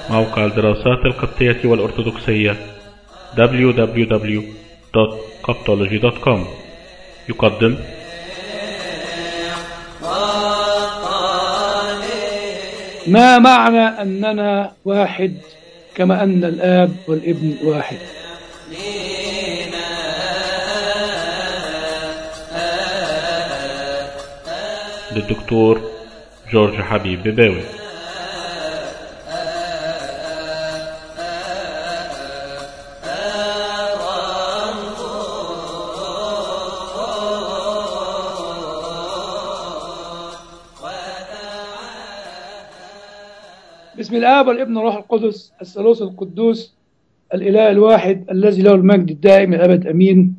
موقع الدراسات القبطية والأرثوذكسية www.coptology.com يقدم ما معنى أننا واحد كما أن الآب والابن واحد للدكتور جورج حبيب بباوي بسم الآب والابن والروح القدس الثالوث القدوس الإله الواحد الذي له المجد الدائم الأبد أمين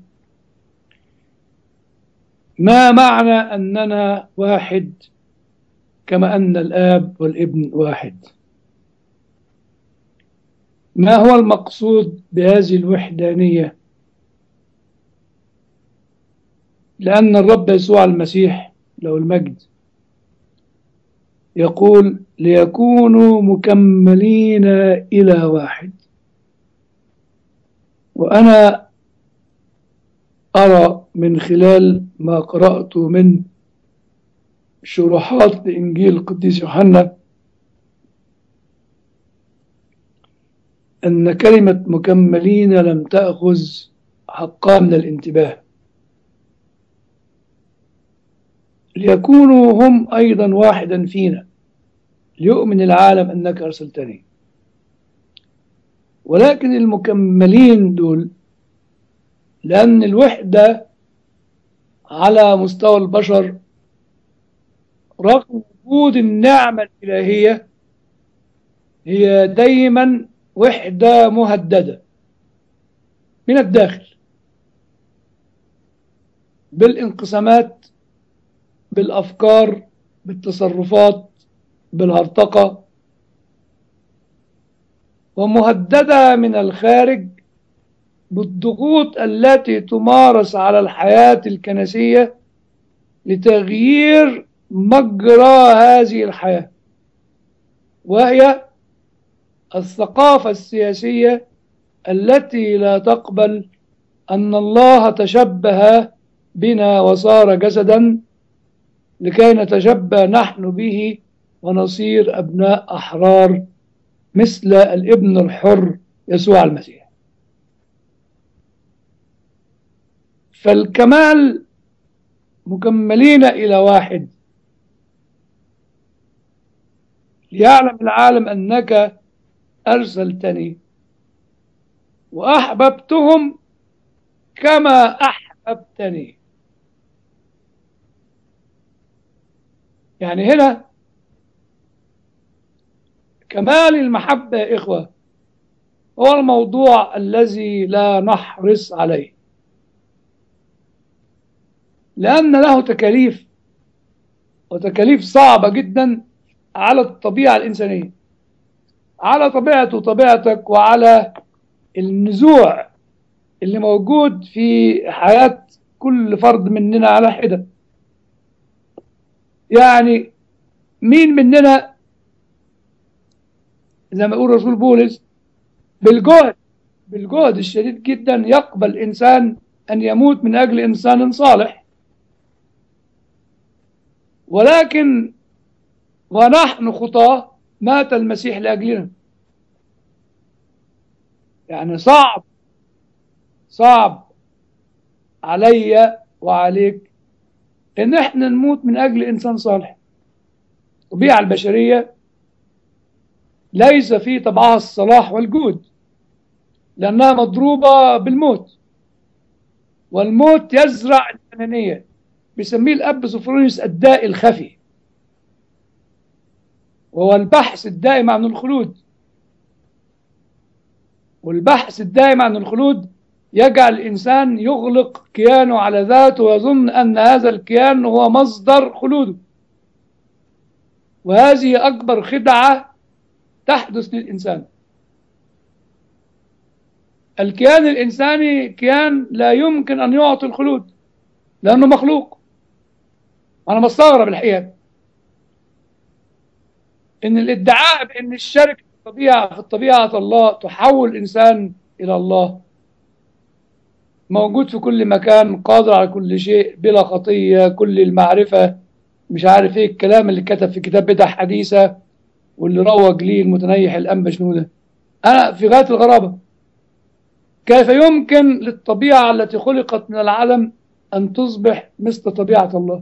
ما معنى أننا واحد كما أن الآب والابن واحد ما هو المقصود بهذه الوحدانية لأن الرب يسوع المسيح له المجد يقول ليكونوا مكملين إلى واحد وأنا أرى من خلال ما قرأت من شروحات لإنجيل القديس يوحنا أن كلمة مكملين لم تأخذ حقها من الانتباه ليكونوا هم أيضا واحدا فينا ليؤمن العالم أنك أرسلتني ولكن المكملين دول لأن الوحدة على مستوى البشر رغم وجود النعمة الإلهية هي دايما وحدة مهددة من الداخل بالانقسامات بالأفكار بالتصرفات بالهرطقة ومهددة من الخارج بالضغوط التي تمارس على الحياة الكنسية لتغيير مجرى هذه الحياة وهي الثقافة السياسية التي لا تقبل أن الله تشبه بنا وصار جسدا لكي نتشبه نحن به ونصير أبناء أحرار مثل الابن الحر يسوع المسيح فالكمال مكملين إلى واحد ليعلم العالم أنك أرسلتني وأحببتهم كما أحببتني يعني هنا كمال المحبة يا إخوة هو الموضوع الذي لا نحرص عليه لأن له تكاليف وتكاليف صعبة جدا على الطبيعة الإنسانية على طبيعته وطبيعتك وعلى النزوع اللي موجود في حياة كل فرد مننا على حدة يعني مين مننا زي ما يقول رسول بولس بالجهد بالجهد الشديد جدا يقبل إنسان أن يموت من أجل إنسان صالح ولكن ونحن خطاه مات المسيح لأجلنا يعني صعب صعب علي وعليك ان احنا نموت من اجل انسان صالح الطبيعه البشريه ليس في طبعها الصلاح والجود لانها مضروبه بالموت والموت يزرع الانانيه بيسميه الاب سوفرونيوس الداء الخفي وهو البحث الدائم عن الخلود والبحث الدائم عن الخلود يجعل الإنسان يغلق كيانه على ذاته ويظن أن هذا الكيان هو مصدر خلوده وهذه أكبر خدعة تحدث للإنسان الكيان الإنساني كيان لا يمكن أن يعطي الخلود لأنه مخلوق أنا مستغرب الحقيقة إن الادعاء بأن الشركة الطبيعة في طبيعة الله تحول الإنسان إلى الله موجود في كل مكان قادر على كل شيء بلا خطية كل المعرفة مش عارف ايه الكلام اللي كتب في كتاب بدع حديثة واللي روج ليه المتنيح الأنبا شنو ده أنا في غاية الغرابة كيف يمكن للطبيعة التي خلقت من العدم أن تصبح مثل طبيعة الله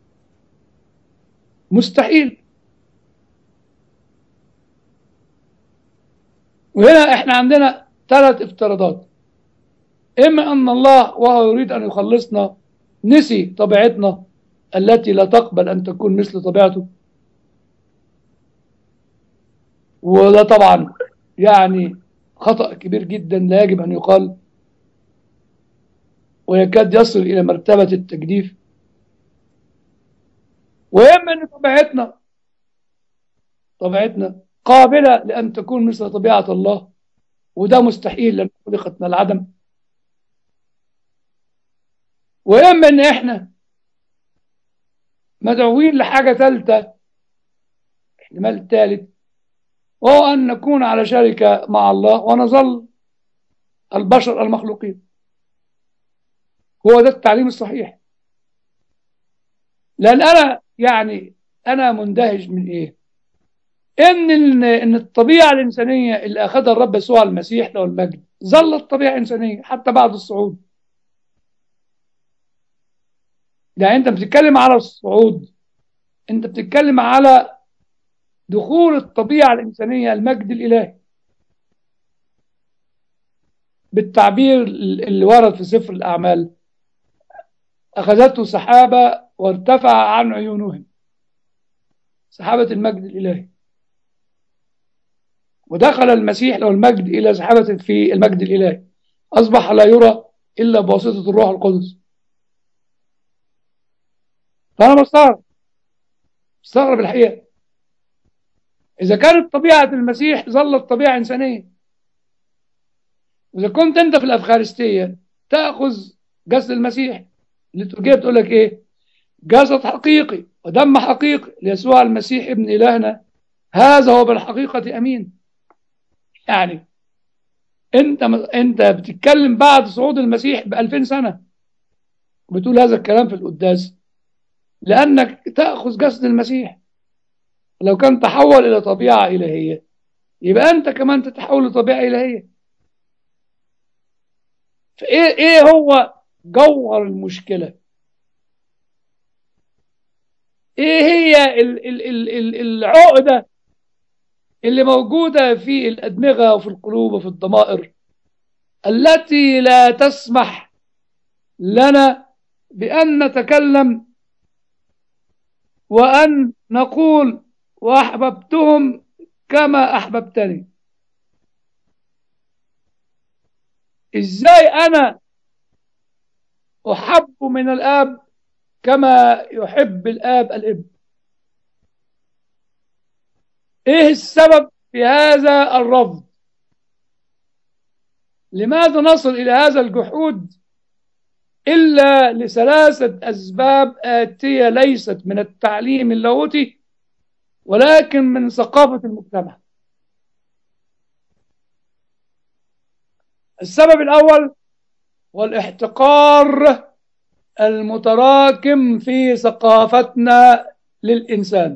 مستحيل وهنا احنا عندنا ثلاث افتراضات إما أن الله وهو يريد أن يخلصنا نسي طبيعتنا التي لا تقبل أن تكون مثل طبيعته وده طبعا يعني خطأ كبير جدا لا يجب أن يقال ويكاد يصل إلى مرتبة التجديف وإما أن طبيعتنا طبيعتنا قابلة لأن تكون مثل طبيعة الله وده مستحيل لأن خلقت من العدم وإما أن إحنا مدعوين لحاجة ثالثة احتمال ثالث وهو أن نكون على شركة مع الله ونظل البشر المخلوقين هو ده التعليم الصحيح لأن أنا يعني أنا مندهش من إيه إن إن الطبيعة الإنسانية اللي أخذها الرب يسوع المسيح له المجد ظلت طبيعة إنسانية حتى بعد الصعود يعني أنت بتتكلم على الصعود أنت بتتكلم على دخول الطبيعة الإنسانية المجد الإلهي بالتعبير اللي ورد في سفر الأعمال أخذته سحابة وارتفع عن عيونهم سحابة المجد الإلهي ودخل المسيح له المجد إلى سحابة في المجد الإلهي أصبح لا يرى إلا بواسطة الروح القدس فأنا بستغرب بستغرب الحقيقة إذا كانت طبيعة المسيح ظلت طبيعة إنسانية وإذا كنت أنت في الأفخارستية تأخذ جسد المسيح اللي تقول لك إيه جسد حقيقي ودم حقيقي ليسوع المسيح ابن إلهنا هذا هو بالحقيقة أمين يعني أنت أنت بتتكلم بعد صعود المسيح ب 2000 سنة بتقول هذا الكلام في القداس لأنك تأخذ جسد المسيح لو كان تحول إلى طبيعة إلهية يبقى أنت كمان تتحول لطبيعة إلهية فإيه إيه هو جوهر المشكلة إيه هي ال ال ال ال العقدة اللي موجودة في الأدمغة وفي القلوب وفي الضمائر التي لا تسمح لنا بأن نتكلم وأن نقول وأحببتهم كما أحببتني إزاي أنا أحب من الآب كما يحب الآب الابن إيه السبب في هذا الرفض لماذا نصل إلى هذا الجحود إلا لثلاثة أسباب آتية ليست من التعليم اللاهوتي ولكن من ثقافة المجتمع السبب الأول هو الاحتقار المتراكم في ثقافتنا للإنسان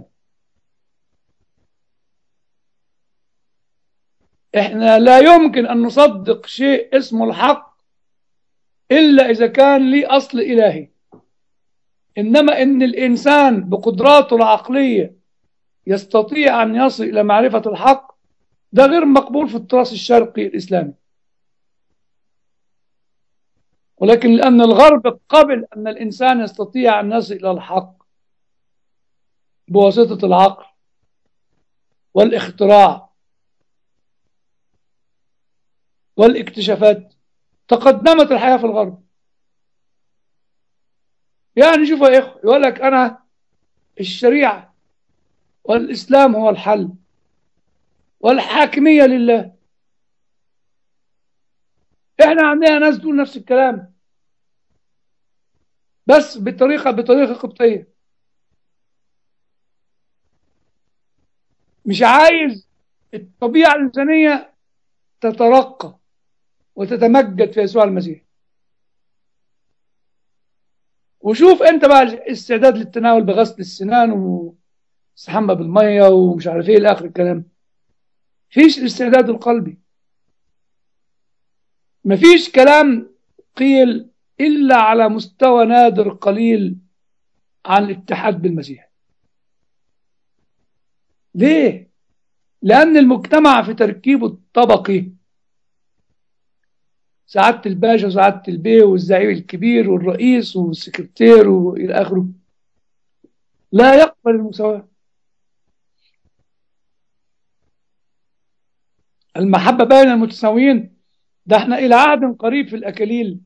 احنا لا يمكن أن نصدق شيء اسمه الحق إلا إذا كان لي أصل إلهي إنما إن الإنسان بقدراته العقلية يستطيع أن يصل إلى معرفة الحق ده غير مقبول في التراث الشرقي الإسلامي ولكن لأن الغرب قبل أن الإنسان يستطيع أن يصل إلى الحق بواسطة العقل والاختراع والاكتشافات تقدمت الحياة في الغرب يعني شوفوا يا إخوة يقول لك أنا الشريعة والإسلام هو الحل والحاكمية لله احنا عندنا ناس تقول نفس الكلام بس بطريقة بطريقة قبطية مش عايز الطبيعة الإنسانية تترقى وتتمجد في يسوع المسيح وشوف انت بقى الاستعداد للتناول بغسل السنان واستحمى بالميه ومش عارف ايه لاخر الكلام فيش الاستعداد القلبي مفيش كلام قيل الا على مستوى نادر قليل عن الاتحاد بالمسيح ليه لان المجتمع في تركيبه الطبقي سعادة الباشا وسعادة البيه والزعيم الكبير والرئيس والسكرتير وإلى آخره لا يقبل المساواة المحبة بين المتساويين ده احنا إلى عهد قريب في الأكاليل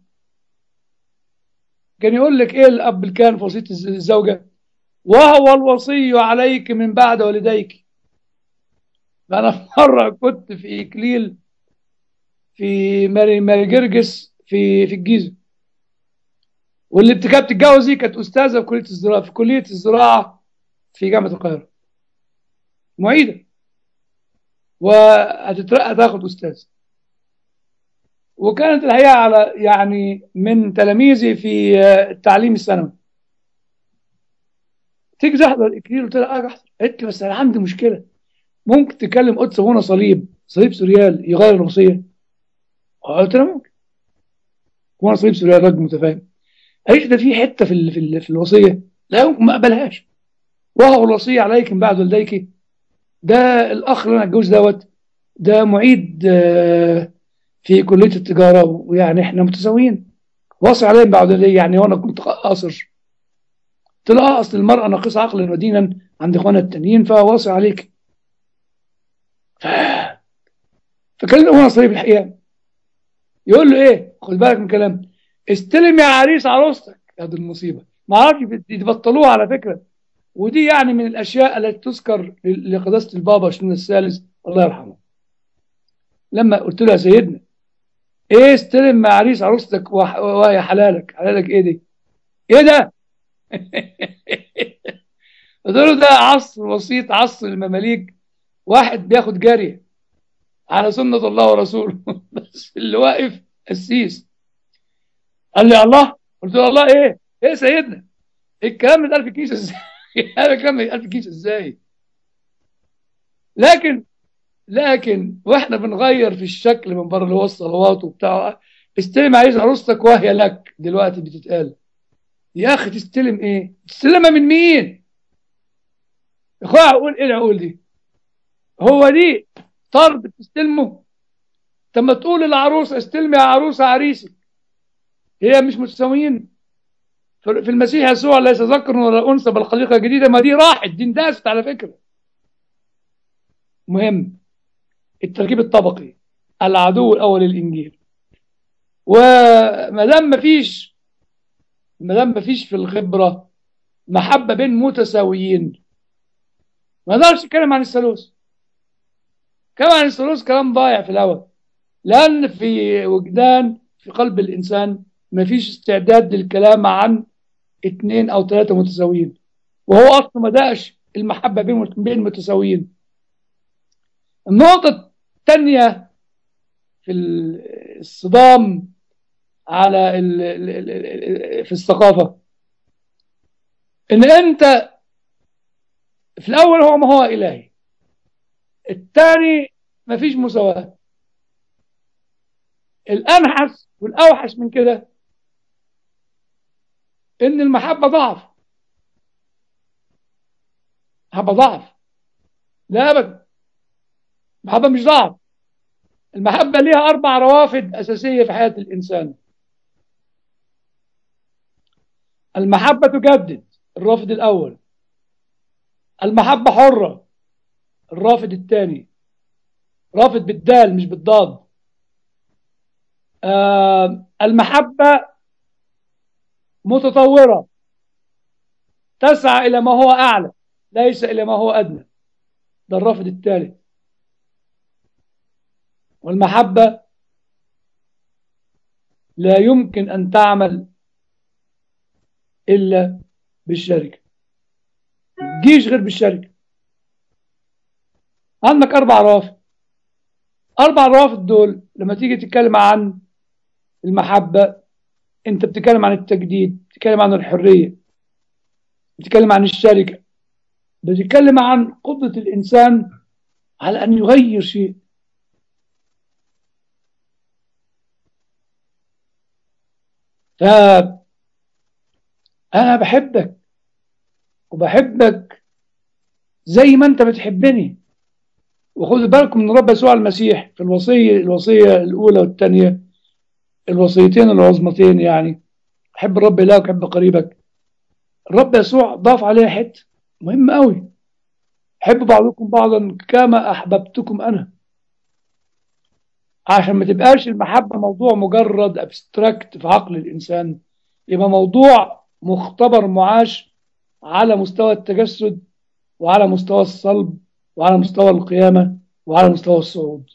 كان يقول لك إيه الأب اللي كان في وصية الزوجة وهو الوصي عليك من بعد والديك أنا في مرة كنت في إكليل في ماري ماري جرجس في في الجيزه واللي كانت بتتجوز دي كانت استاذه في كليه الزراعه في كليه الزراعه في جامعه القاهره معيده وهتترقى تاخد استاذ وكانت الحقيقه على يعني من تلاميذي في التعليم الثانوي تيجي تحضر الاكليل قلت لها اه احضر قالت لي بس انا عندي مشكله ممكن تكلم قدس ابونا صليب صليب سوريال يغير الوصيه قلت له ممكن وانا صليب سوريال راجل متفاهم قالت ده في حته في ال في, ال في الوصيه لا يمكن ما اقبلهاش وهو الوصيه عليك من بعد والديك ده الاخ اللي انا اتجوز دوت ده معيد في كليه التجاره ويعني احنا متساويين واصي عليا من بعد والديك يعني وانا كنت قاصر قلت له اه اصل المراه ناقصه عقلا ودينا عند اخواننا التانيين فواصي عليك ف... فكان وانا صليب الحقيقه يقول له ايه خد بالك من كلام استلم يا عريس عروستك هذه المصيبه ما اعرفش يبطلوها على فكره ودي يعني من الاشياء التي تذكر لقداسه البابا شنو الثالث الله يرحمه لما قلت له يا سيدنا ايه استلم مع عريس عروستك وهي حلالك حلالك ايه دي ايه ده قلت له ده عصر وسيط عصر المماليك واحد بياخد جاريه على سنة الله ورسوله بس اللي واقف قسيس قال لي الله قلت له الله ايه ايه سيدنا الكلام ده في الكيس ازاي هذا الكلام ده في الكيس ازاي لكن لكن واحنا بنغير في الشكل من بره اللي هو الصلوات وبتاع استلم عايز عروستك وهي لك دلوقتي بتتقال يا اخي تستلم ايه تستلمها من مين اخويا عقول ايه العقول دي هو دي طرد بتستلمه طب ما تقول للعروسه استلمي يا عروسه عريسك هي مش متساويين في المسيح يسوع ليس ذكر ولا انثى بل خليقه جديده ما دي راحت دي انداست على فكره مهم التركيب الطبقي العدو الاول للانجيل وما دام ما فيش ما دام ما فيش في الخبره محبه بين متساويين ما نقدرش نتكلم عن الثالوث كلام عن الثالوث كلام ضايع في الاول لان في وجدان في قلب الانسان ما فيش استعداد للكلام عن اثنين او ثلاثه متساويين وهو اصلا ما داش المحبه بين بين المتساويين النقطه الثانيه في الصدام على ال ال ال في الثقافه ان انت في الاول هو ما هو الهي الثاني ما فيش مساواه الانحس والاوحش من كده ان المحبه ضعف محبه ضعف لا ابدا المحبه مش ضعف المحبه ليها اربع روافد اساسيه في حياه الانسان المحبه تجدد الرافد الاول المحبه حره الرافد الثاني رافد بالدال مش بالضاد آه المحبه متطورة تسعى إلى ما هو أعلى ليس إلى ما هو أدنى ده الرافد الثالث والمحبة لا يمكن أن تعمل إلا بالشركة تجيش غير بالشركة عندك أربع روافد أربع روافد دول لما تيجي تتكلم عن المحبة أنت بتتكلم عن التجديد بتتكلم عن الحرية بتتكلم عن الشركة بتتكلم عن قدرة الإنسان على أن يغير شيء فأنا بحبك وبحبك زي ما أنت بتحبني وخذوا بالكم من رب يسوع المسيح في الوصية الوصية الأولى والثانية الوصيتين العظمتين يعني حب الرب إلهك وحب قريبك الرب يسوع ضاف عليها حته مهم قوي حب بعضكم بعضا كما أحببتكم أنا عشان ما تبقاش المحبة موضوع مجرد ابستراكت في عقل الإنسان يبقى موضوع مختبر معاش على مستوى التجسد وعلى مستوى الصلب وعلى مستوى القيامة وعلى مستوى الصعود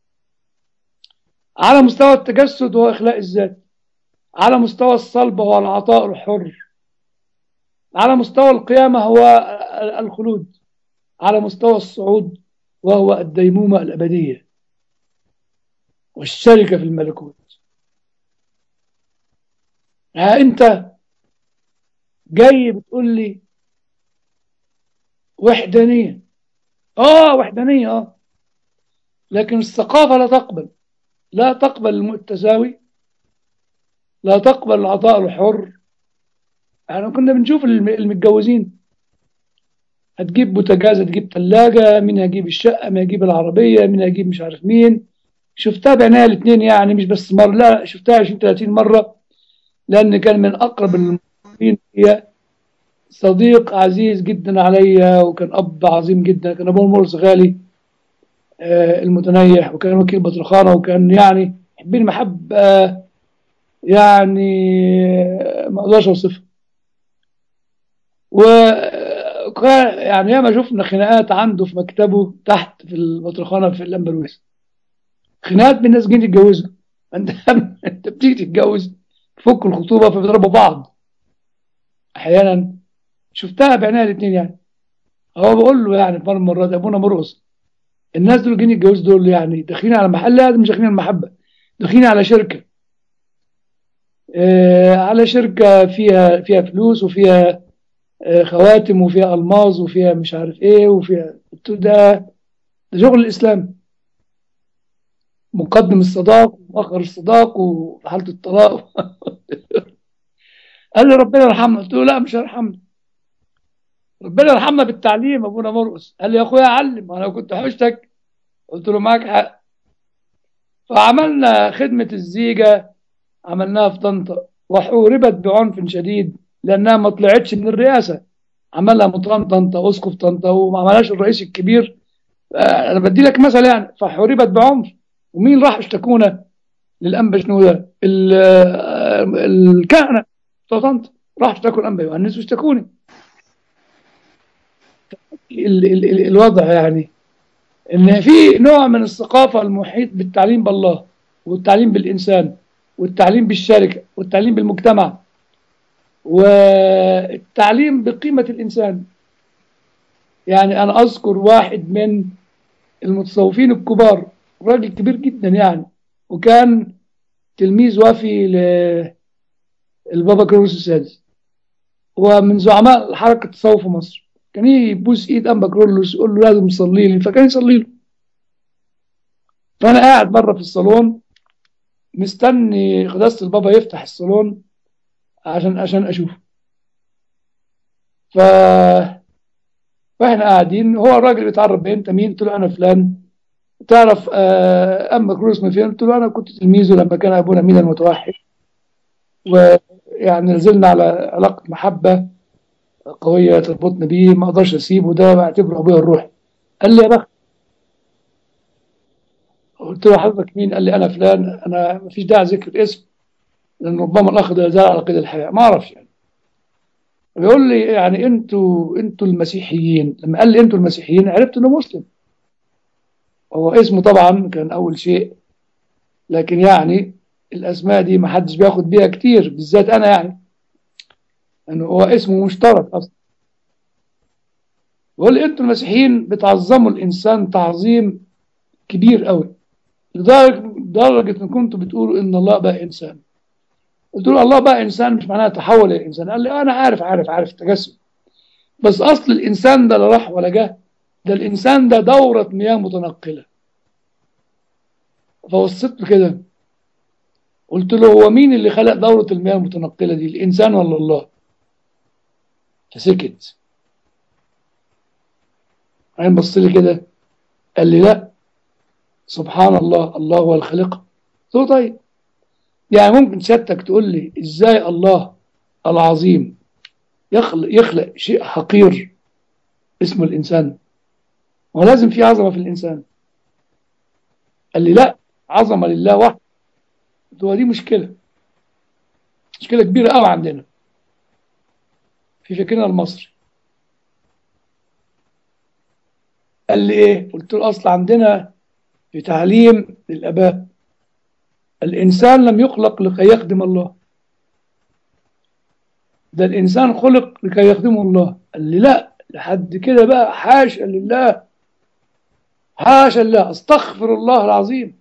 على مستوى التجسد هو إخلاء الذات على مستوى الصلب هو العطاء الحر على مستوى القيامة هو الخلود على مستوى الصعود وهو الديمومة الأبدية والشركة في الملكوت ها أنت جاي بتقول لي وحدانية آه وحدانية آه لكن الثقافة لا تقبل لا تقبل التساوي لا تقبل العطاء الحر احنا كنا بنشوف المتجوزين هتجيب بوتاجاز هتجيب ثلاجة مين هيجيب الشقة مين هيجيب العربية مين هيجيب مش عارف مين شفتها بعينيها الاثنين يعني مش بس مرة لا شفتها 20 30 مرة لأن كان من أقرب المؤمنين هي صديق عزيز جدا عليا وكان أب عظيم جدا كان أبوه مرس غالي آه المتنيح وكان وكيل بطرخانة وكان يعني يحبني محبة آه يعني ما أقدرش أوصفها و يعني ياما شفنا خناقات عنده في مكتبه تحت في البطرخانه في الامبرويس خناقات بين ناس جايين يتجوزوا انت انت بتيجي تتجوز تفك الخطوبه فبيضربوا بعض احيانا شفتها بعينيها الاثنين يعني هو بقول له يعني مره مرات ابونا مرقص الناس دول جايين يتجوزوا دول يعني داخلين على محل لا مش داخلين على المحبه داخلين على شركه آه على شركه فيها فيها فلوس وفيها خواتم وفيها الماظ وفيها مش عارف ايه وفيها ده ده شغل الاسلام مقدم الصداق ومؤخر الصداق وفي حاله الطلاق قال لي ربنا يرحمنا قلت له لا مش هيرحمنا ربنا يرحمنا بالتعليم ابونا مرقص قال لي يا اخويا علم انا كنت حوشتك قلت له معاك حق فعملنا خدمه الزيجه عملناها في طنطا وحوربت بعنف شديد لانها ما طلعتش من الرئاسه عملها مطران طنطا اسقف طنطا وما عملهاش الرئيس الكبير انا بدي لك مثل يعني فحوربت بعنف ومين راح اشتكونا للانبا شنوده الكهنه بتوع طنطا راح اشتكوا الانبا يوحنس واشتكوني ال ال ال الوضع يعني ان في نوع من الثقافه المحيط بالتعليم بالله والتعليم بالانسان والتعليم بالشركه والتعليم بالمجتمع والتعليم بقيمة الإنسان يعني أنا أذكر واحد من المتصوفين الكبار راجل كبير جدا يعني وكان تلميذ وفي للبابا كروس السادس ومن زعماء حركة التصوف في مصر كان يبوس ايد انبا كرولوس يقول له لازم تصلي لي فكان يصلي له فانا قاعد بره في الصالون مستني قداسه البابا يفتح الصالون عشان عشان اشوفه ف فاحنا قاعدين هو الراجل بيتعرف بيه انت مين قلت له انا فلان تعرف آه اما كروس من فين قلت له انا كنت تلميذه لما كان ابونا مينا المتوحد ويعني نزلنا على علاقه محبه قويه تربطنا بيه ما اقدرش اسيبه ده بعتبره ابويا الروحي قال لي يا بخت قلت له حضرتك مين قال لي انا فلان انا ما فيش داعي ذكر اسم لان ربما الاخ ده يزال على قيد الحياه ما اعرفش يعني بيقول لي يعني انتوا انتوا المسيحيين لما قال لي انتوا المسيحيين عرفت انه مسلم هو اسمه طبعا كان اول شيء لكن يعني الاسماء دي ما حدش بياخد بيها كتير بالذات انا يعني انه هو اسمه مشترك اصلا بيقول لي انتوا المسيحيين بتعظموا الانسان تعظيم كبير قوي لدرجة لدرجة إن كنتوا بتقولوا إن الله بقى إنسان قلت له الله بقى إنسان مش معناها تحول إلى إنسان قال لي أنا عارف عارف عارف تجسد بس أصل الإنسان ده لا راح ولا جه ده الإنسان ده دورة مياه متنقلة فوصيت له كده قلت له هو مين اللي خلق دورة المياه المتنقلة دي الإنسان ولا الله فسكت عين بص لي كده قال لي لا سبحان الله الله هو الخالق قلت له طيب يعني ممكن سيادتك تقول لي ازاي الله العظيم يخلق, يخلق شيء حقير اسمه الإنسان ولازم في عظمة في الإنسان قال لي لا عظمة لله وحده قلت له دي مشكلة مشكلة كبيرة قوي عندنا في فكرنا المصري قال لي ايه قلت له اصل عندنا في تعليم الاباء الانسان لم يخلق لكي يخدم الله ده الانسان خلق لكي يخدمه الله قال لي لا لحد كده بقى حاشا لله حاشا لله استغفر الله العظيم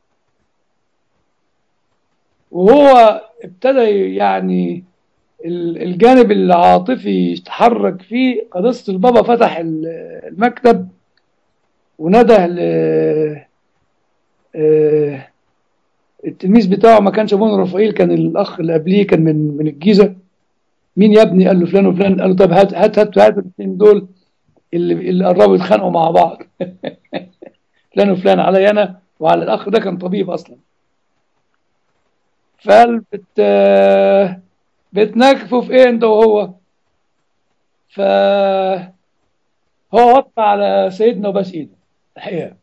وهو ابتدى يعني الجانب العاطفي يتحرك فيه قداسة البابا فتح المكتب ونده ل التلميذ بتاعه ما كانش ابونا رفائيل كان الاخ اللي قبليه كان من من الجيزه مين يا ابني قال له فلان وفلان قال له طب هات هات هات هات الاثنين دول اللي اللي قربوا يتخانقوا مع بعض فلان وفلان علي انا وعلى الاخ ده كان طبيب اصلا فقال بت بتنكفوا في ايه انت وهو ف هو وطى على سيدنا وبس ايده الحقيقه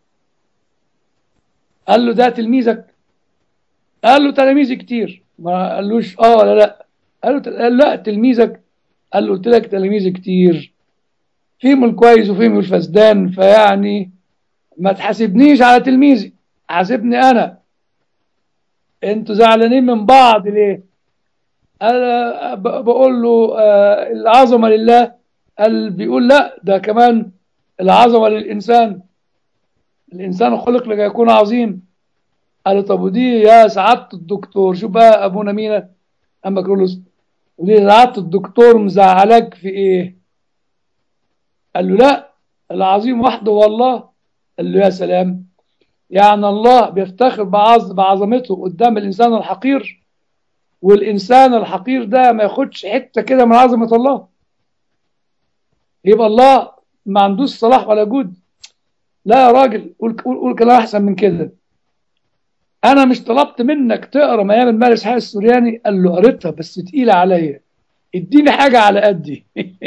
قال له ده تلميذك قال له تلاميذي كتير ما قالوش اه ولا لا قال له قال لا تلميذك قال له قلت لك تلاميذي كتير فيهم الكويس وفيهم الفسدان فيعني ما تحاسبنيش على تلميذي حاسبني انا انتوا زعلانين من بعض ليه انا بقول له آه العظمه لله قال بيقول لا ده كمان العظمه للانسان الانسان خلق لكي يكون عظيم قال طب ودي يا سعاده الدكتور شوف بقى ابونا مينا اما كرولوس ودي سعاده الدكتور مزعلك في ايه قال له لا العظيم وحده هو الله قال له يا سلام يعني الله بيفتخر بعظ بعظمته قدام الانسان الحقير والانسان الحقير ده ما ياخدش حته كده من عظمه الله يبقى الله ما عندوش صلاح ولا جود لا يا راجل قول قول, قول كلام احسن من كده انا مش طلبت منك تقرا ميام المارس حاجه السورياني قال له قريتها بس تقيله عليا اديني حاجه على قدي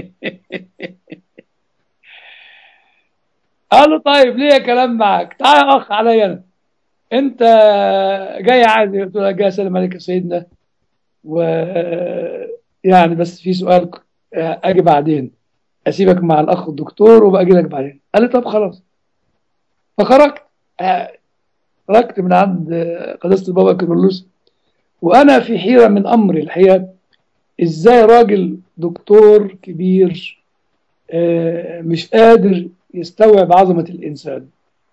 قال له طيب ليه كلام معاك تعال يا اخ عليا انا انت جاي عادي قلت له جاي اسلم عليك يا سيدنا و يعني بس في سؤال اجي بعدين اسيبك مع الاخ الدكتور وباجي لك بعدين قال لي طب خلاص فخرجت خرجت من عند قداسه البابا كيرلس وانا في حيره من امري الحقيقه ازاي راجل دكتور كبير مش قادر يستوعب عظمه الانسان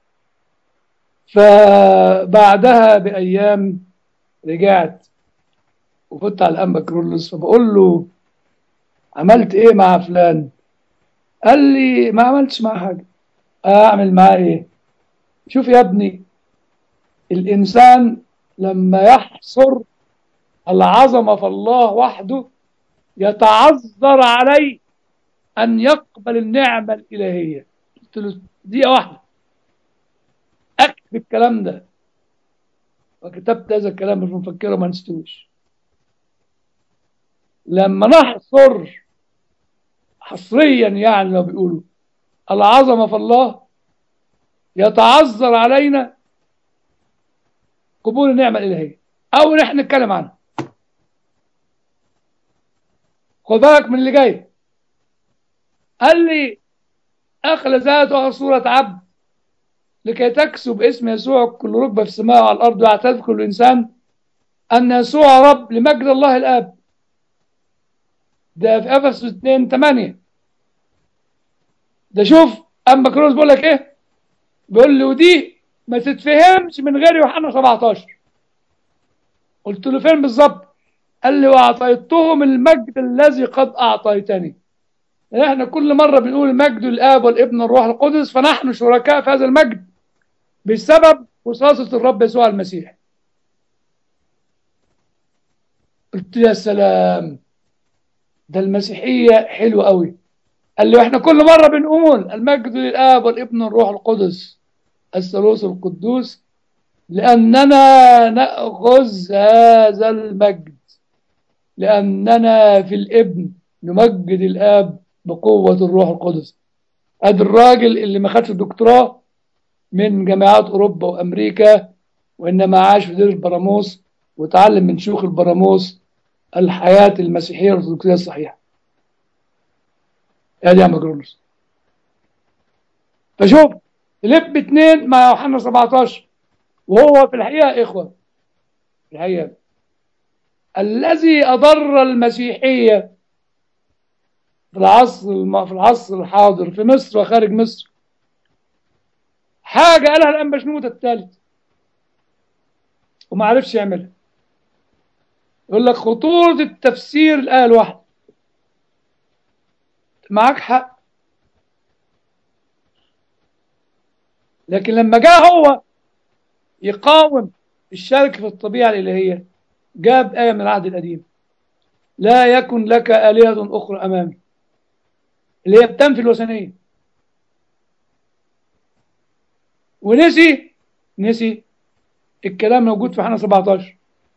فبعدها بايام رجعت وفت على الانبا كرولوس فبقول له عملت ايه مع فلان قال لي ما عملتش معاه حاجه اعمل معاه ايه شوف يا ابني الانسان لما يحصر العظمه في الله وحده يتعذر عليه ان يقبل النعمه الالهيه قلت له دقيقه واحده اكتب الكلام ده وكتبت هذا الكلام مش مفكره ما نسيتوش لما نحصر حصريا يعني لو بيقولوا العظمه في الله يتعذر علينا قبول النعمه الالهيه او نحن نتكلم عنها خد بالك من اللي جاي قال لي اخلى ذاته صوره عبد لكي تكسب اسم يسوع كل ركبه في السماء وعلى الارض ويعترف كل انسان ان يسوع رب لمجد الله الاب ده في افسس 2 8 ده شوف اما كروس بيقول لك ايه بيقول لي ودي ما تتفهمش من غير يوحنا 17 قلت له فين بالظبط قال لي واعطيتهم المجد الذي قد اعطيتني احنا كل مره بنقول المجد الاب والابن والروح القدس فنحن شركاء في هذا المجد بسبب وصاصه الرب يسوع المسيح قلت يا سلام ده المسيحيه حلوه قوي قال لي احنا كل مره بنقول المجد للاب والابن والروح القدس الثالوث القدوس لاننا ناخذ هذا المجد لاننا في الابن نمجد الاب بقوه الروح القدس ادي الراجل اللي ما خدش دكتوراه من جامعات اوروبا وامريكا وانما عاش في دير البراموس وتعلم من شيوخ البراموس الحياه المسيحيه الارثوذكسيه الصحيحه ادي يا مجرونس فشوف لب اتنين مع يوحنا 17 وهو في الحقيقه يا اخوه في الحقيقه الذي اضر المسيحيه في العصر الم... في العصر الحاضر في مصر وخارج مصر حاجه قالها الانبا شنوده الثالث وما عرفش يعملها يقول لك خطوره التفسير الايه الواحده معاك حق لكن لما جاء هو يقاوم الشرك في الطبيعة الإلهية جاب آية من العهد القديم لا يكن لك آلهة أخرى أمامي اللي هي بتنفي الوثنية ونسي نسي الكلام موجود في حنا 17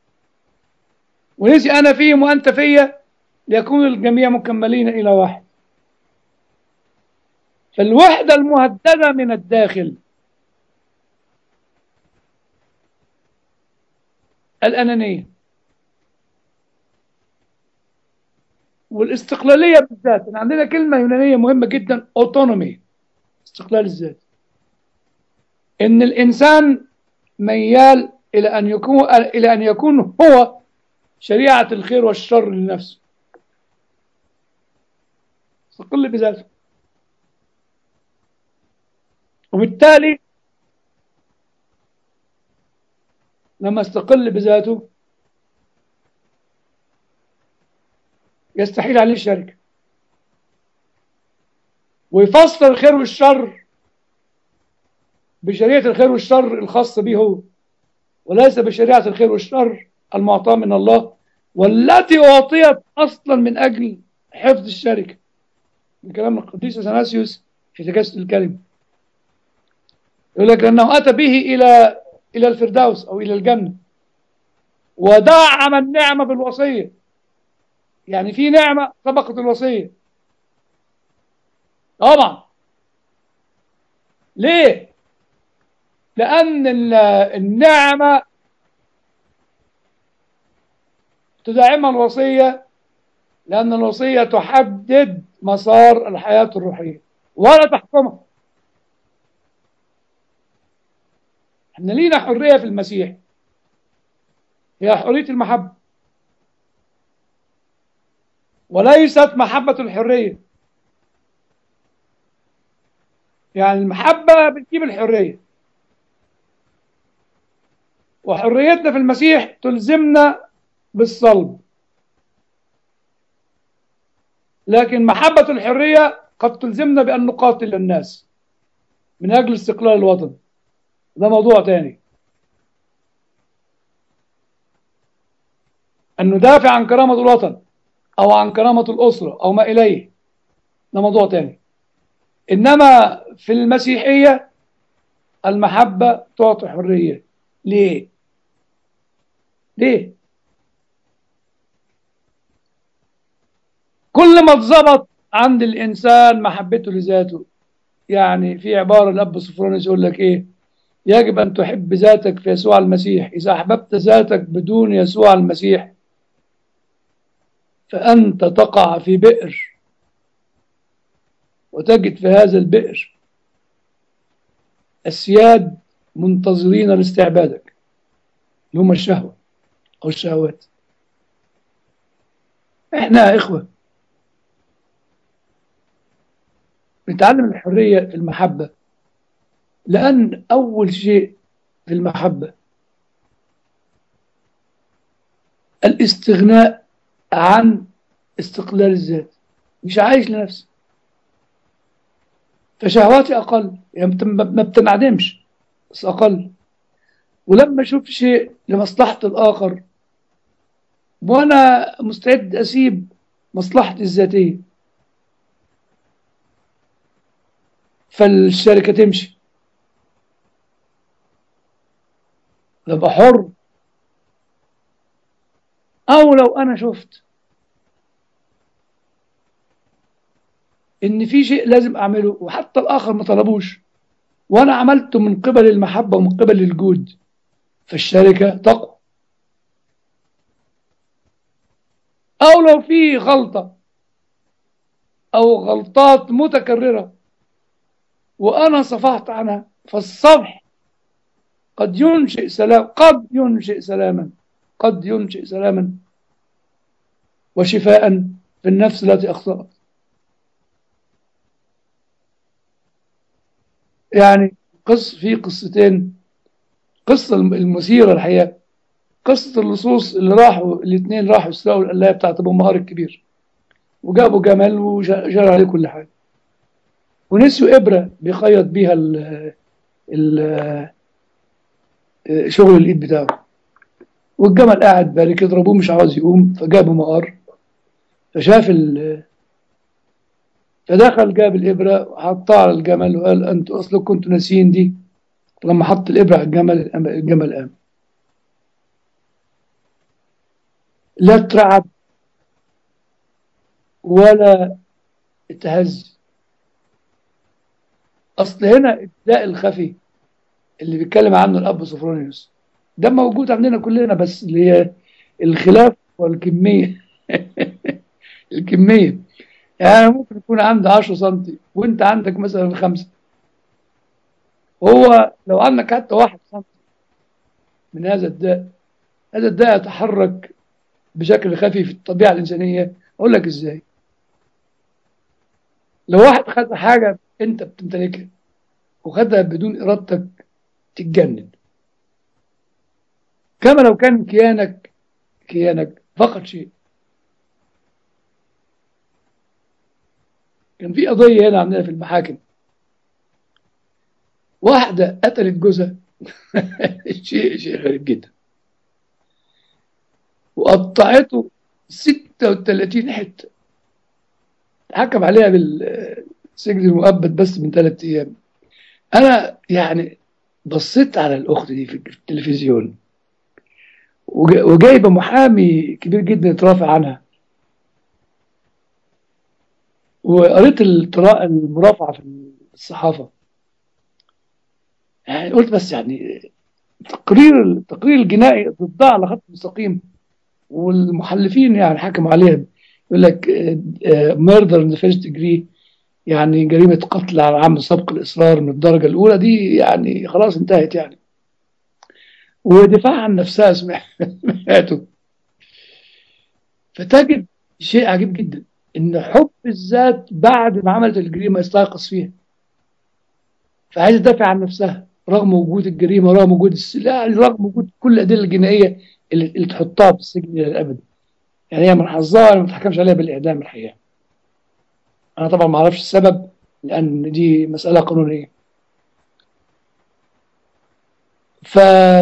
ونسي أنا فيهم وأنت فيا ليكون الجميع مكملين إلى واحد فالوحدة المهددة من الداخل الأنانية والاستقلالية بالذات يعني عندنا كلمة يونانية مهمة جدا اوتونومي استقلال الذات إن الإنسان ميال إلى أن يكون إلى أن يكون هو شريعة الخير والشر لنفسه استقل بذاته وبالتالي لما استقل بذاته يستحيل عليه الشركة ويفسر الخير والشر بشريعة الخير والشر الخاصة به هو وليس بشريعة الخير والشر المعطاة من الله والتي أعطيت أصلا من أجل حفظ الشركة من كلام القديس اثناسيوس في تجسد الكلمة يقول لك لأنه أتى به إلى إلى الفردوس أو إلى الجنة ودعم النعمة بالوصية يعني في نعمة سبقت الوصية طبعا ليه؟ لأن النعمة تدعمها الوصية لأن الوصية تحدد مسار الحياة الروحية ولا تحكمها احنا لينا حرية في المسيح هي حرية المحبة وليست محبة الحرية يعني المحبة بتجيب الحرية وحريتنا في المسيح تلزمنا بالصلب لكن محبة الحرية قد تلزمنا بأن نقاتل الناس من أجل استقلال الوطن ده موضوع تاني أن ندافع عن كرامة الوطن أو عن كرامة الأسرة أو ما إليه ده موضوع تاني إنما في المسيحية المحبة تعطي حرية ليه؟ ليه؟ كل ما اتظبط عند الإنسان محبته لذاته يعني في عبارة الأب سفرانيس يقول لك إيه؟ يجب أن تحب ذاتك في يسوع المسيح إذا أحببت ذاتك بدون يسوع المسيح فأنت تقع في بئر وتجد في هذا البئر السياد منتظرين لاستعبادك اللي هم الشهوة أو الشهوات إحنا يا إخوة نتعلم الحرية المحبة لأن أول شيء في المحبة الاستغناء عن استقلال الذات مش عايش لنفسي فشهواتي أقل يعني ما بتنعدمش بس أقل ولما أشوف شيء لمصلحة الآخر وأنا مستعد أسيب مصلحتي الذاتية فالشركة تمشي أبقى حر أو لو أنا شفت إن في شيء لازم أعمله وحتى الآخر ما طلبوش وأنا عملته من قبل المحبة ومن قبل الجود فالشركة تقوى أو لو في غلطة أو غلطات متكررة وأنا صفحت عنها فالصفح قد ينشئ سلام قد ينشئ سلاما قد ينشئ سلاما وشفاء في النفس التي أخطأت يعني قص في قصتين قصة المثيرة الحقيقة قصة اللصوص اللي راحوا الاثنين راحوا يسرقوا القلاية بتاعت أبو مهار الكبير وجابوا جمل وجرى عليه كل حاجة ونسيوا إبرة بيخيط بيها ال ال شغل الإيد بتاعه والجمل قاعد بارك يضربوه مش عاوز يقوم فجابوا مقار فشاف ال فدخل جاب الإبرة وحطها على الجمل وقال أنتوا أصلا كنتوا ناسيين دي لما حط الإبرة على الجمل الجمل قام لا اترعب ولا اتهز أصل هنا الداء الخفي اللي بيتكلم عنه الأب سوفرونيوس ده موجود عندنا كلنا بس اللي هي الخلاف والكمية الكمية يعني ممكن يكون عندي 10 سم وانت عندك مثلا خمسة هو لو عندك حتى واحد سم من هذا الداء هذا الداء يتحرك بشكل خفي في الطبيعة الإنسانية أقول لك إزاي لو واحد خد حاجة أنت بتمتلكها وخدها بدون إرادتك تتجنن كما لو كان كيانك كيانك فقط شيء كان في قضية هنا عندنا في المحاكم واحدة قتلت جوزها شيء شيء غريب جدا وقطعته 36 حتة حكم عليها بالسجن المؤبد بس من ثلاث أيام أنا يعني بصيت على الأخت دي في التلفزيون وجايبة محامي كبير جدا يترافع عنها وقريت المرافعة في الصحافة يعني قلت بس يعني تقرير التقرير الجنائي ضدها على خط مستقيم والمحلفين يعني حكموا عليها يقول لك ميردر ان فيرست ديجري يعني جريمة قتل على عمد سبق الإصرار من الدرجة الأولى دي يعني خلاص انتهت يعني ودفاع عن نفسها سمعته فتجد شيء عجيب جدا ان حب الذات بعد ما عملت الجريمة يستيقظ فيها فعايزة تدافع عن نفسها رغم وجود الجريمة رغم وجود السلاح رغم وجود كل الأدلة الجنائية اللي, اللي تحطها في السجن إلى الأبد يعني هي من حظها ما تحكمش عليها بالإعدام الحقيقة أنا طبعا ما أعرفش السبب لأن دي مسألة قانونية ف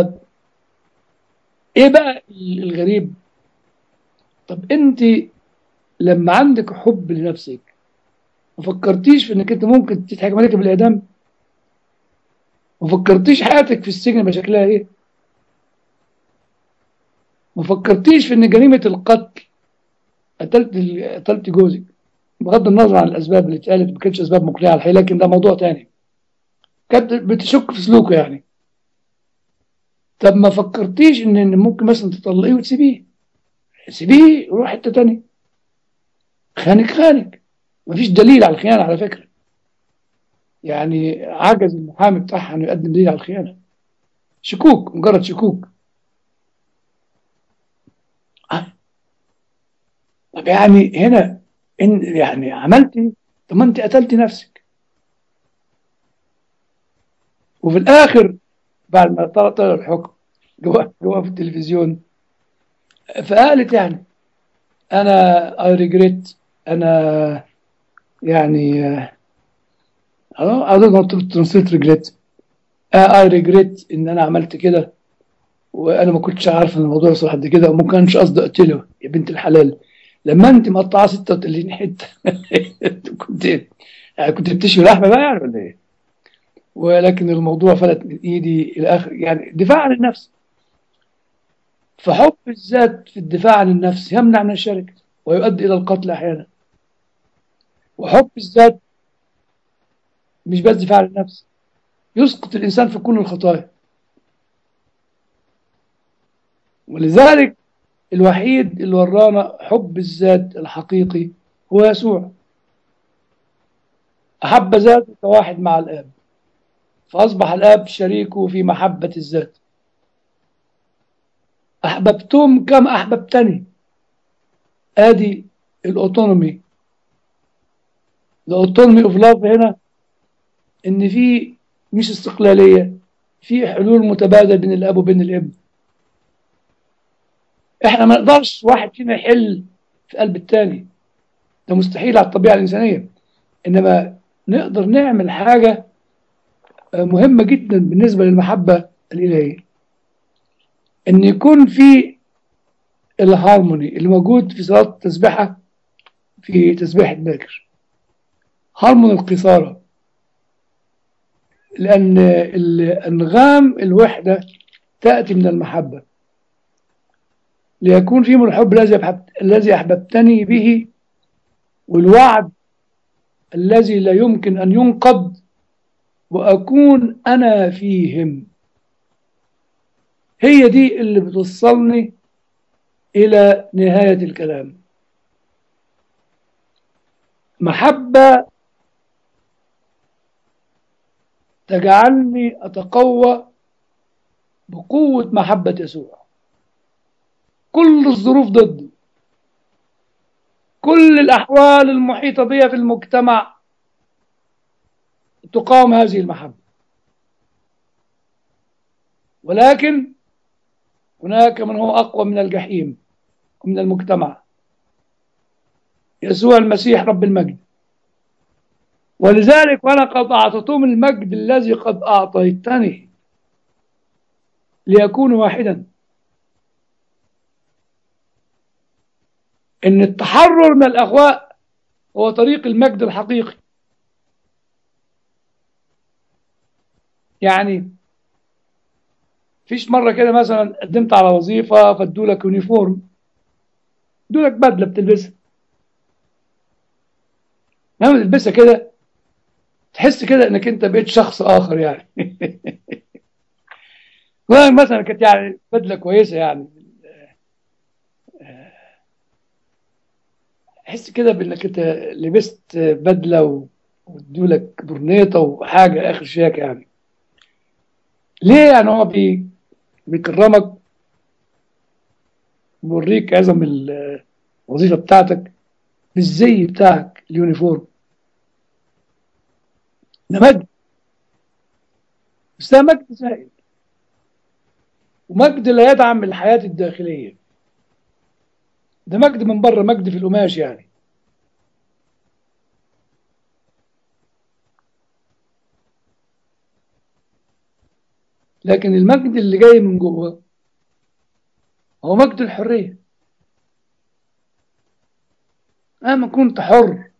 إيه بقى الغريب طب أنت لما عندك حب لنفسك ما فكرتيش في انك انت ممكن تتحكم عليك بالاعدام ما فكرتيش حياتك في السجن بشكلها ايه ما فكرتيش في ان جريمه القتل قتلت قتلت جوزك بغض النظر عن الاسباب اللي اتقالت ما كانتش اسباب مقنعه الحقيقه لكن ده موضوع تاني كانت بتشك في سلوكه يعني طب ما فكرتيش ان ممكن مثلا تطلقيه وتسيبيه سيبيه وروح حته تانيه خانك خانك مفيش دليل على الخيانة على فكرة يعني عجز المحامي بتاعها انه يقدم دليل على الخيانة شكوك مجرد شكوك آه. طب يعني هنا إن يعني عملتي طب ما انت قتلتي نفسك وفي الاخر بعد ما طلع طلع الحكم جوا جوا في التلفزيون فقالت يعني انا اي ريجريت انا يعني آه، I don't want to translate regret I regret ان انا عملت كده وانا ما كنتش عارف ان الموضوع يوصل لحد كده وما كانش قصدي اقتله يا بنت الحلال لما انت مقطعه 36 حته انت كنت يعني كنت بتشوي لحمه بقى يعني ولا ايه؟ ولكن الموضوع فلت من ايدي الى اخر يعني دفاع عن النفس فحب الذات في الدفاع عن النفس يمنع من الشركه ويؤدي الى القتل احيانا وحب الذات مش بس دفاع عن النفس يسقط الانسان في كل الخطايا ولذلك الوحيد اللي ورانا حب الذات الحقيقي هو يسوع أحب ذاته كواحد مع الآب فأصبح الآب شريكه في محبة الذات أحببتم كم أحببتني آدي الأوتونومي الأوتونومي أوف لاف هنا إن في مش استقلالية في حلول متبادل بين الأب وبين الابن احنا ما نقدرش واحد فينا يحل في قلب التاني ده مستحيل على الطبيعة الإنسانية إنما نقدر نعمل حاجة مهمة جدا بالنسبة للمحبة الإلهية إن يكون في الهارموني اللي موجود في صلاة التسبيحة في تسبيحة باكر هارموني القصارى لأن الأنغام الوحدة تأتي من المحبة ليكون فيهم الحب الذي أحببت الذي أحببتني به والوعد الذي لا يمكن أن ينقض وأكون أنا فيهم هي دي اللي بتوصلني إلى نهاية الكلام محبة تجعلني أتقوى بقوة محبة يسوع كل الظروف ضدي كل الأحوال المحيطة بي في المجتمع تقاوم هذه المحبة ولكن هناك من هو أقوى من الجحيم ومن المجتمع يسوع المسيح رب المجد ولذلك وأنا قد أعطيتهم المجد الذي قد أعطيتني ليكونوا واحدا ان التحرر من الاغواء هو طريق المجد الحقيقي يعني فيش مرة كده مثلا قدمت على وظيفة فادوا لك يونيفورم ادوا لك بدلة بتلبسها لما تلبسها كده تحس كده انك انت بقيت شخص اخر يعني مثلا كانت يعني بدلة كويسة يعني تحس كده بانك انت لبست بدله وادولك برنيطه وحاجه اخر شياكه يعني ليه يعني هو بي بيكرمك بيوريك عظم الوظيفه بتاعتك بالزي بتاعك اليونيفورم ده مجد بس ده مجد زائد ومجد لا يدعم الحياه الداخليه ده مجد من بره مجد في القماش يعني لكن المجد اللي جاي من جوه هو مجد الحرية أنا كنت حر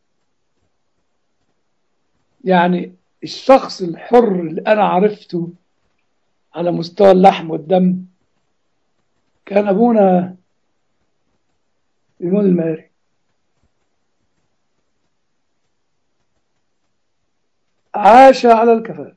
يعني الشخص الحر اللي أنا عرفته على مستوى اللحم والدم كان أبونا المول الماري عاش على الكفاف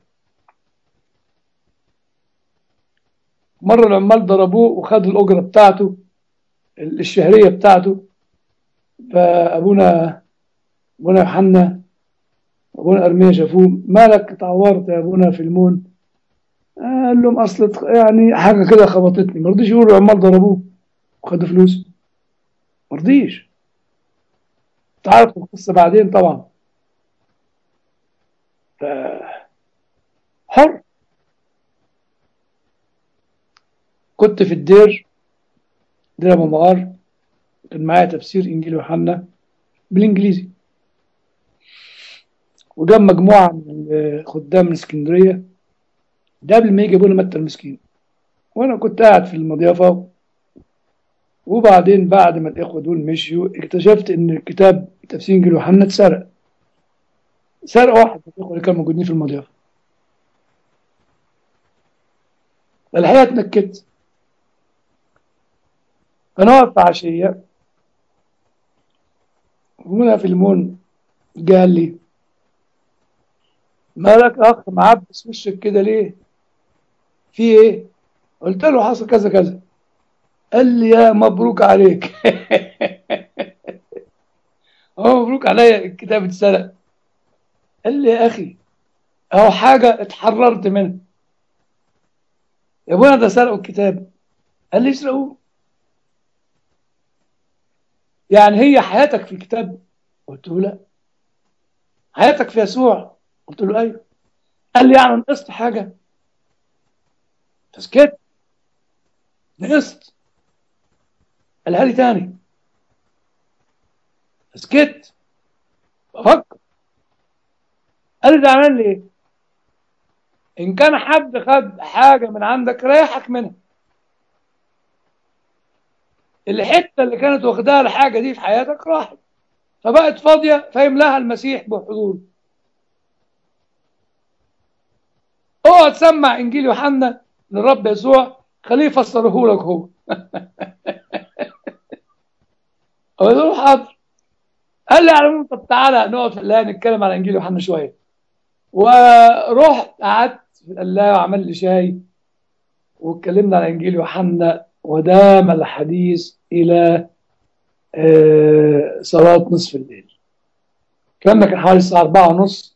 مرة العمال ضربوه وخدوا الأجرة بتاعته الشهرية بتاعته فأبونا أبونا يوحنا أبونا أرميا شافوه مالك اتعورت يا أبونا في المون قال لهم أصل يعني حاجة كده خبطتني ما رضيش يقولوا العمال ضربوه وخدوا فلوس ما رضيش تعرف القصة بعدين طبعا ف... حر كنت في الدير دير ابو مغار كان معايا تفسير انجيل يوحنا بالانجليزي وجاب مجموعه من الخدام من اسكندريه ده قبل ما يجي ابونا متى المسكين وانا كنت قاعد في المضيافه وبعدين بعد ما الاخوه دول مشيوا اكتشفت ان الكتاب تفسير انجيل يوحنا اتسرق سرق واحد من الاخوه اللي كانوا موجودين في المضيافه الحقيقه اتنكدت انا واقف في عشيه ومنى في المون قال لي مالك يا اخ معبس وشك كده ليه في ايه قلت له حصل كذا كذا قال لي يا مبروك عليك هو مبروك عليا الكتاب اتسرق قال لي يا اخي اهو حاجه اتحررت منها يا ابونا ده سرقوا الكتاب قال لي يسرقوه يعني هي حياتك في كتاب قلت له لا حياتك في يسوع قلت له ايوه قال لي يعني نقصت حاجه فسكت نقصت قالها لي تاني سكت بفكر قال لي ده عمل لي ايه ان كان حد خد حاجه من عندك ريحك منها الحته اللي كانت واخداها الحاجه دي في حياتك راحت فبقت فاضيه فيملاها المسيح بحضور اوعى تسمع انجيل يوحنا للرب يسوع خليه يفسره لك هو قلت له حاضر قال لي على العموم طب تعالى نقعد في القلايه نتكلم على انجيل يوحنا شويه ورحت قعدت في القلايه وعمل لي شاي واتكلمنا على انجيل يوحنا ودام الحديث الى صلاه نصف الليل الكلام ده كان حوالي الساعه 4 ونص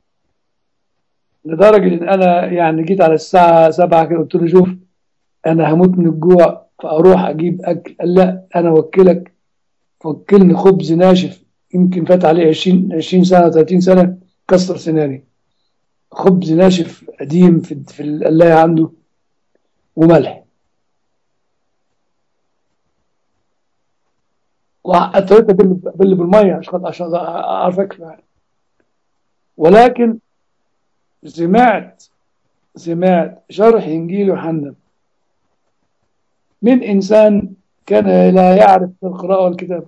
لدرجه ان انا يعني جيت على الساعه 7 كده قلت له شوف انا هموت من الجوع فاروح اجيب اكل قال لا انا اوكلك وكلني خبز ناشف يمكن فات عليه 20 20 سنه 30 سنه كسر سناني خبز ناشف قديم في في القلايه عنده وملح واضطريت ابل بالميه عشان عشان اعرف اكل ولكن سمعت سمعت شرح انجيل يوحنا من انسان كان لا يعرف القراءه والكتابه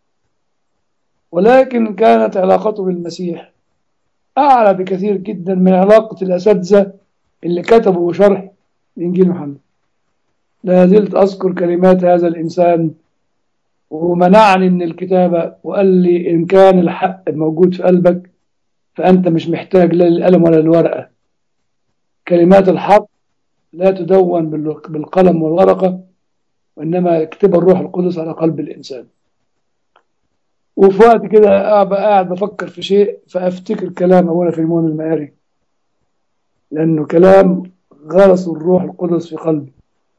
ولكن كانت علاقته بالمسيح اعلى بكثير جدا من علاقه الاساتذه اللي كتبوا شرح انجيل محمد لا زلت اذكر كلمات هذا الانسان ومنعني من الكتابه وقال لي ان كان الحق موجود في قلبك فانت مش محتاج لا للقلم ولا الورقه كلمات الحق لا تدون بالقلم والورقه وإنما يكتبها الروح القدس على قلب الإنسان وفي وقت كده أبقى قاعد بفكر في شيء فأفتكر كلام أبونا فيلمون المآري لأنه كلام غرس الروح القدس في قلبي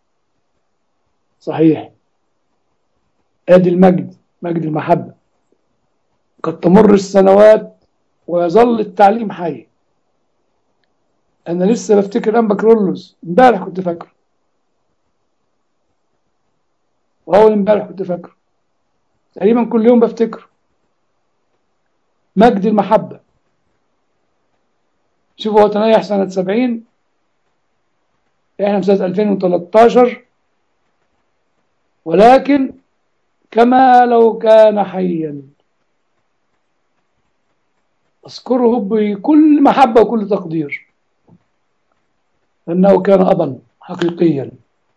صحيح آدي المجد مجد المحبة قد تمر السنوات ويظل التعليم حي أنا لسه بفتكر أنبا كرولوس امبارح كنت فاكره وأول امبارح كنت فاكره تقريبا كل يوم بفتكره مجد المحبة شوفوا هو تنيح سنة سبعين احنا في سنة 2013 ولكن كما لو كان حيا أذكره بكل محبة وكل تقدير أنه كان أبا حقيقيا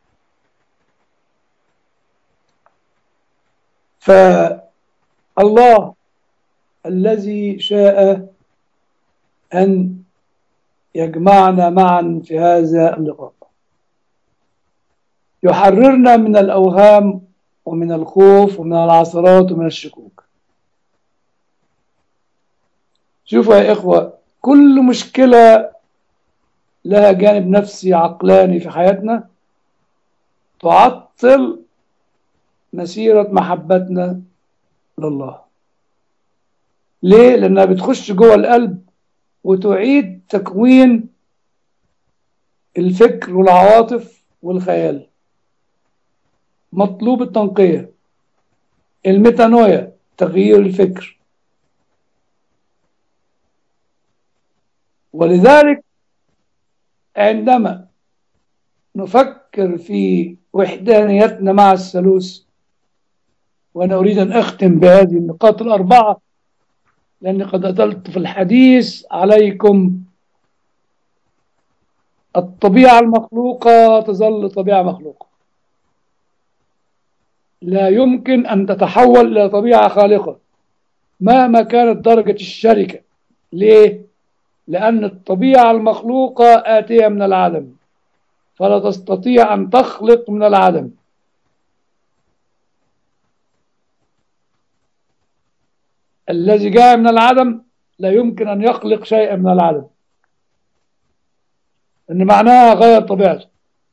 فالله الذي شاء أن يجمعنا معا في هذا اللقاء يحررنا من الأوهام ومن الخوف ومن العثرات ومن الشكوك شوفوا يا إخوة كل مشكلة لها جانب نفسي عقلاني في حياتنا تعطل مسيرة محبتنا لله ليه؟ لأنها بتخش جوه القلب وتعيد تكوين الفكر والعواطف والخيال مطلوب التنقية الميتانويا تغيير الفكر ولذلك عندما نفكر في وحدانيتنا مع الثالوث وأنا أريد أن أختم بهذه النقاط الأربعة لأني قد أطلت في الحديث عليكم الطبيعة المخلوقة تظل طبيعة مخلوقة لا يمكن أن تتحول إلى طبيعة خالقة مهما كانت درجة الشركة ليه؟ لأن الطبيعة المخلوقة آتية من العدم فلا تستطيع أن تخلق من العدم الذي جاء من العدم لا يمكن أن يخلق شيئا من العدم إن معناها غير طبيعته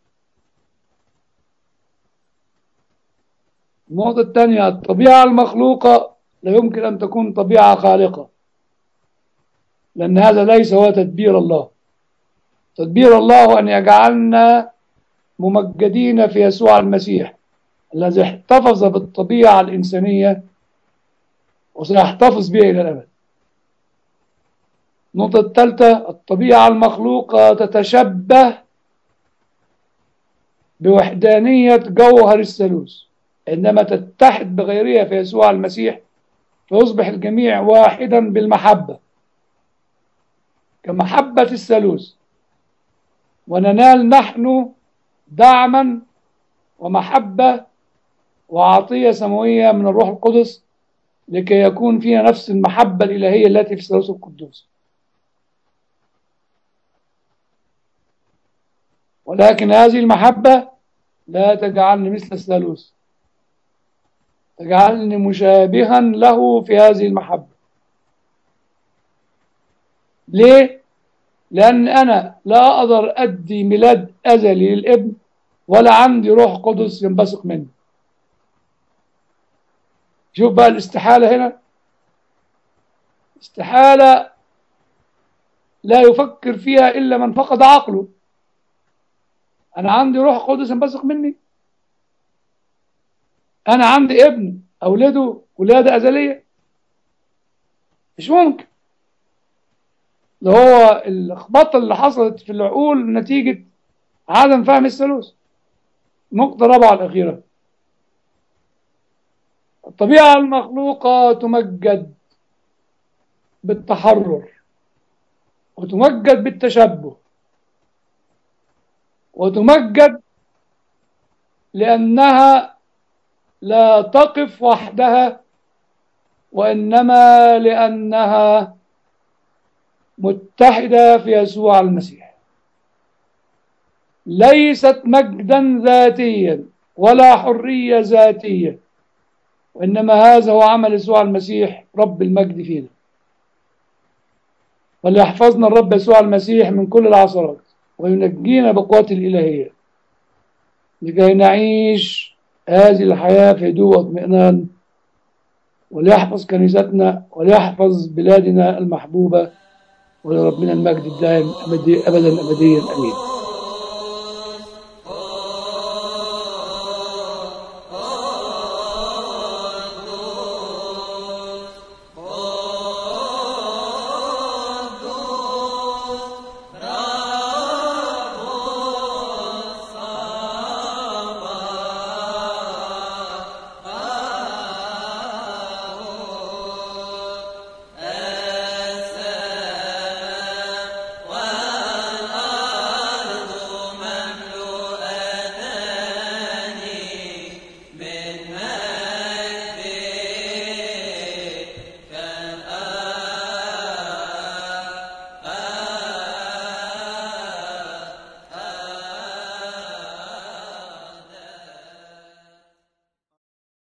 النقطة الثانية الطبيعة المخلوقة لا يمكن أن تكون طبيعة خالقة لأن هذا ليس هو تدبير الله تدبير الله أن يجعلنا ممجدين في يسوع المسيح الذي احتفظ بالطبيعة الإنسانية وسيحتفظ بها إلى الأبد النقطة الثالثة الطبيعة المخلوقة تتشبه بوحدانية جوهر الثالوث عندما تتحد بغيرها في يسوع المسيح فيصبح الجميع واحدا بالمحبة كمحبة الثالوث وننال نحن دعما ومحبة وعطية سماوية من الروح القدس لكي يكون فينا نفس المحبة الإلهية التي في الثالوث القدوس ولكن هذه المحبة لا تجعلني مثل الثالوث تجعلني مشابها له في هذه المحبة ليه؟ لأن أنا لا أقدر أدي ميلاد أزلي للابن ولا عندي روح قدس ينبثق منه شوف بقى الاستحالة هنا استحالة لا يفكر فيها إلا من فقد عقله أنا عندي روح قدس ينبثق مني أنا عندي ابن أولده ولادة أزلية مش ممكن ده هو اللخبطة اللي حصلت في العقول نتيجة عدم فهم الثالوث النقطة الرابعة الأخيرة الطبيعة المخلوقة تمجد بالتحرر وتمجد بالتشبه وتمجد لأنها لا تقف وحدها وإنما لأنها متحدة في يسوع المسيح ليست مجدا ذاتيا ولا حرية ذاتية وإنما هذا هو عمل يسوع المسيح رب المجد فينا وليحفظنا الرب يسوع المسيح من كل العثرات وينجينا بقوات الإلهية لكي نعيش هذه الحياة في هدوء واطمئنان وليحفظ كنيستنا وليحفظ بلادنا المحبوبة ولربنا المجد الدائم أبدا أبديا أمين